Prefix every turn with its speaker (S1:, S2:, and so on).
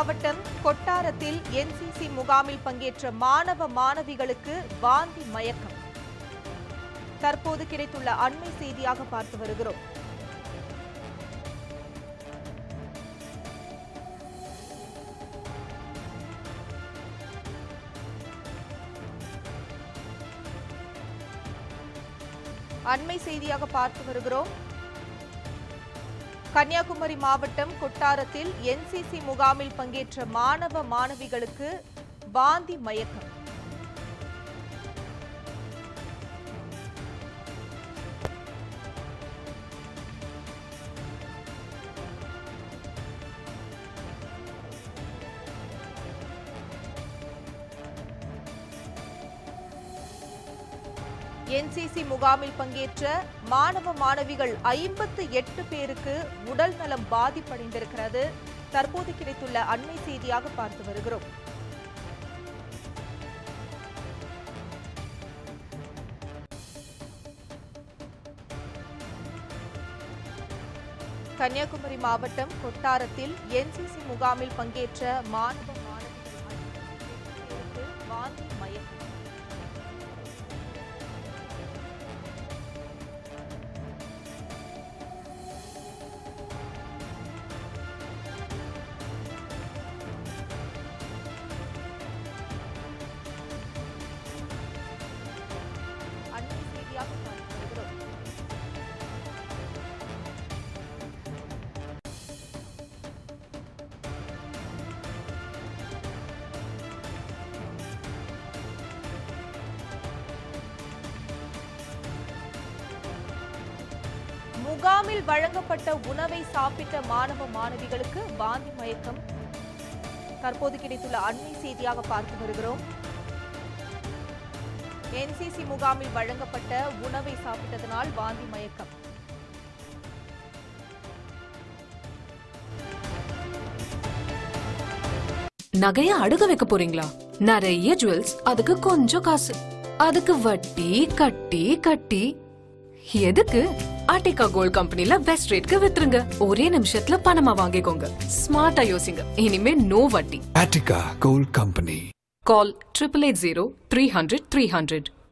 S1: மாவட்டம் கொட்டாரத்தில் என்சிசி முகாமில் பங்கேற்ற மாணவ மாணவிகளுக்கு வாந்தி மயக்கம் தற்போது கிடைத்துள்ள அண்மை செய்தியாக பார்த்து வருகிறோம் அண்மை செய்தியாக பார்த்து வருகிறோம் கன்னியாகுமரி மாவட்டம் கொட்டாரத்தில் என்சிசி முகாமில் பங்கேற்ற மாணவ மாணவிகளுக்கு வாந்தி மயக்கம் என்சிசி முகாமில் பங்கேற்ற மாணவ மாணவிகள் ஐம்பத்து எட்டு பேருக்கு உடல் நலம் பாதிப்படைந்திருக்கிறது தற்போது கிடைத்துள்ள அண்மை செய்தியாக பார்த்து வருகிறோம் கன்னியாகுமரி மாவட்டம் கொட்டாரத்தில் என்சிசி முகாமில் பங்கேற்ற மாணவ மாணவிகள் ஐம்பத்து எட்டு பேருக்கு வாந்தி மயக்கம் அண்மை செய்தியாக பார்த்து வருகிறோம் முகாமில் வழங்கப்பட்ட உணவை சாப்பிட்ட மாணவ மாணவிகளுக்கு வாந்தி மயக்கம் தற்போது கிடைத்துள்ள அண்மை செய்தியாக பார்த்து வருகிறோம் என்சிசி முகாமில் வழங்கப்பட்ட உணவை சாப்பிட்டதனால் வாந்தி மயக்கம்
S2: நகைய அடுக வைக்க போறீங்களா நிறைய ஜுவல்ஸ் அதுக்கு கொஞ்சம் காசு அதுக்கு வட்டி கட்டி கட்டி எதுக்கு ஆர்டிகா கோல்ட் கம்பெனில பெஸ்ட் ரேட்க்கு வித்துருங்க ஒரே நிமிஷத்துல பணமா வாங்கிக்கோங்க ஸ்மார்ட்டா யோசிங்க இனிமே நோ வட்டி
S3: Attica Gold Company.
S2: Call triple eight zero three hundred three hundred